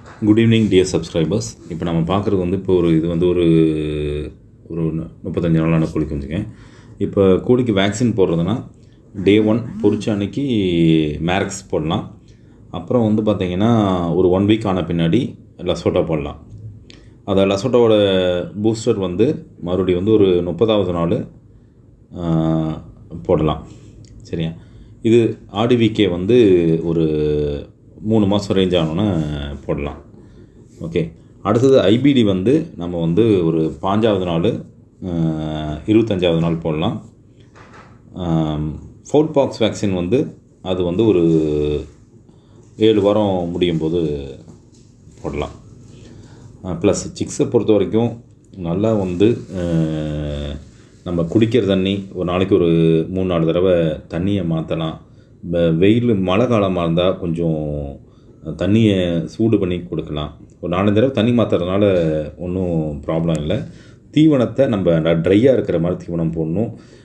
good evening dear subscribers இப்போ நம்ம பார்க்குறது வந்து இப்போ ஒரு இது வந்து ஒரு ஒரு நு- முப்பத்தஞ்சு நாளான கோழி குஞ்சுங்க இப்போ கோழிக்கு வேக்சின் போடுறதுனா டே ஒன் பொரிச்ச அன்னைக்கு மேரக்ஸ் போடலாம் அப்புறம் வந்து பார்த்திங்கன்னா ஒரு ஒன் வீக் ஆன பின்னாடி லசோட்டா போடலாம் அதை லசோட்டாவோட பூஸ்டர் வந்து மறுபடியும் வந்து ஒரு முப்பதாவது நாள் ஆஹ், போடலாம் சரியா இது ஆர்டிவிகே வந்து ஒரு மூணு மாதம் ரேஞ்ச் ஆனோன்னே போடலாம் ஓகே அடுத்தது ஐபிடி வந்து நம்ம வந்து ஒரு பாஞ்சாவது நாள் ஆஹ், இருபத்தஞ்சாவது நாள் போடலாம் ஃபோர்ட் பாக்ஸ் வேக்சின் வந்து அது வந்து ஒரு ஏழு வாரம் முடியும் போது போடலாம் ப்ளஸ் சிக்ஸை பொறுத்த வரைக்கும் நல்லா வந்து அஹ், நம்ம குடிக்கிற தண்ணி ஒரு நாளைக்கு ஒரு மூணு நாலு தடவை தண்ணியை மாற்றலாம் வெயில் மழை காலமாக இருந்தால் கொஞ்சம் தண்ணியை சூடு பண்ணி கொடுக்கலாம் ஒரு நாலஞ்சு தடவை தண்ணி மாற்றுறதுனால ஒன்றும் ப்ராப்ளம் இல்லை தீவனத்தை நம்ம ட்ரையாக இருக்கிற மாதிரி தீவனம் போடணும்